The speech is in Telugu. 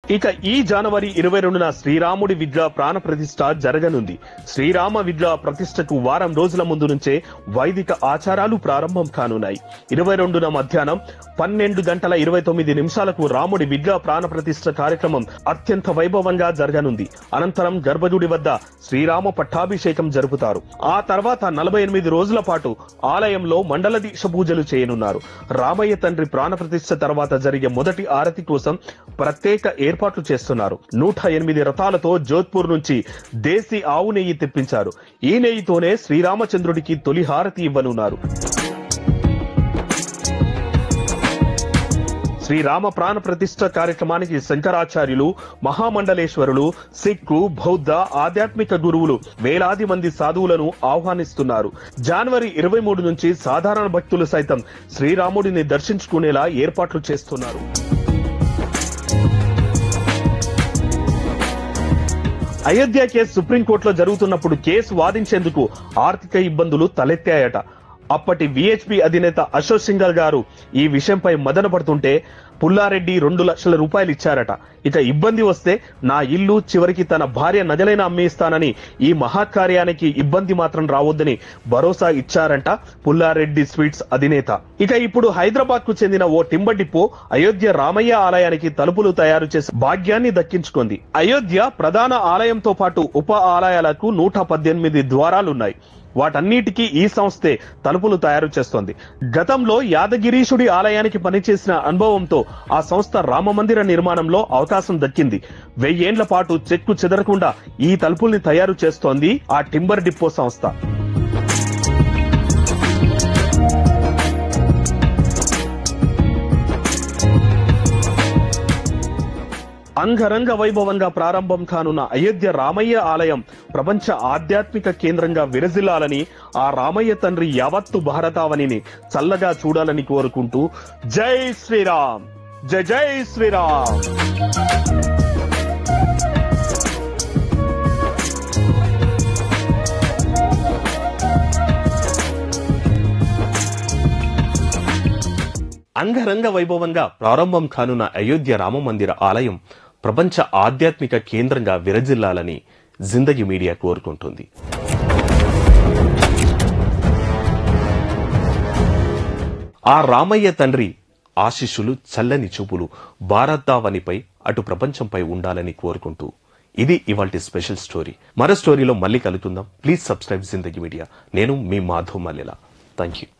ఇక ఈ జనవరి ఇరవై రెండున శ్రీరాముడి విగ్రహ ప్రాణ ప్రతిష్ఠ జరగనుంది శ్రీరామ విగ్రహ ప్రతిష్టకు వారం రోజుల ముందు నుంచే వైదిక ఆచారాలు ప్రారంభం కానున్నాయి ఇరవై రెండున మధ్యాహ్నం పన్నెండు గంటల ఇరవై తొమ్మిది నిమిషాలకు రాముడి విగ్రహ ప్రాణ ప్రతిష్ఠ కార్యక్రమం అత్యంత వైభవంగా జరగనుంది అనంతరం గర్భగుడి వద్ద శ్రీరామ పట్టాభిషేకం జరుపుతారు ఆ తర్వాత నలభై ఎనిమిది రోజుల పాటు ఆలయంలో మండల దీక్ష పూజలు చేయనున్నారు రామయ్య తండ్రి ప్రాణ ప్రతిష్ఠ తర్వాత జరిగే మొదటి ఆరతి కోసం ప్రత్యేక ఏర్పాట్లు చేస్తున్నారు నూట ఎనిమిది రథాలతో జోధ్పూర్ నుంచి దేశీ ఆవు నెయ్యి తెప్పించారు ఈ నెయ్యితోనే శ్రీరామచంద్రుడికి తొలి హారతి ఇవ్వనున్నారు శ్రీరామ ప్రాణ ప్రతిష్ఠ కార్యక్రమానికి శంకరాచార్యులు మహామండలేశ్వరులు సిక్కు బౌద్ధ ఆధ్యాత్మిక గురువులు వేలాది మంది సాధువులను ఆహ్వానిస్తున్నారు జనవరి ఇరవై మూడు నుంచి సాధారణ భక్తులు సైతం శ్రీరాముడిని దర్శించుకునేలా ఏర్పాట్లు చేస్తున్నారు అయోధ్య కేసు సుప్రీంకోర్టులో జరుగుతున్నప్పుడు కేసు వాదించేందుకు ఆర్థిక ఇబ్బందులు తలెత్తాయట అప్పటి విహెచ్పి అధినేత అశోక్ సింగల్ గారు ఈ విషయంపై మదన పడుతుంటే పుల్లారెడ్డి రెండు లక్షల రూపాయలు ఇచ్చారట ఇక ఇబ్బంది వస్తే నా ఇల్లు చివరికి తన భార్య నజలైన అమ్మేస్తానని ఈ మహాకార్యానికి ఇబ్బంది మాత్రం రావద్దని భరోసా ఇచ్చారంట పుల్లారెడ్డి స్వీట్స్ అధినేత ఇక ఇప్పుడు హైదరాబాద్ కు చెందిన ఓ టింబర్ డిపో అయోధ్య రామయ్య ఆలయానికి తలుపులు తయారు చేసి భాగ్యాన్ని దక్కించుకుంది అయోధ్య ప్రధాన ఆలయంతో పాటు ఉప ఆలయాలకు నూట పద్దెనిమిది ద్వారాలున్నాయి వాటన్నిటికీ ఈ సంస్థే తలుపులు తయారు చేస్తోంది గతంలో యాదగిరీశుడి ఆలయానికి పనిచేసిన అనుభవంతో ఆ సంస్థ రామమందిర నిర్మాణంలో అవకాశం దక్కింది వెయ్యేండ్ల పాటు చెక్కు చెదరకుండా ఈ తలుపుల్ని తయారు చేస్తోంది ఆ టింబర్ డిపో సంస్థ అంగరంగ వైభవంగా ప్రారంభం కానున్న అయోధ్య రామయ్య ఆలయం ప్రపంచ ఆధ్యాత్మిక కేంద్రంగా విరజిల్లాలని ఆ రామయ్య తండ్రి యావత్తు భారతావనిని చల్లగా చూడాలని కోరుకుంటూ జై శ్రీరామ్ జై జై శ్రీరామ్ అంగరంగ వైభవంగా ప్రారంభం కానున్న అయోధ్య రామ మందిర ఆలయం ప్రపంచ ఆధ్యాత్మిక కేంద్రంగా విరజిల్లాలని జిందగీ మీడియా కోరుకుంటుంది ఆ రామయ్య తండ్రి ఆశిష్యులు చల్లని చూపులు భారతావనిపై అటు ప్రపంచంపై ఉండాలని కోరుకుంటూ ఇది ఇవాల్టి స్పెషల్ స్టోరీ మరో స్టోరీలో మళ్ళీ కలుగుతుందాం ప్లీజ్ సబ్స్క్రైబ్ జిందగీ మీడియా నేను మీ మాధవ్ మల్లెల థ్యాంక్ యూ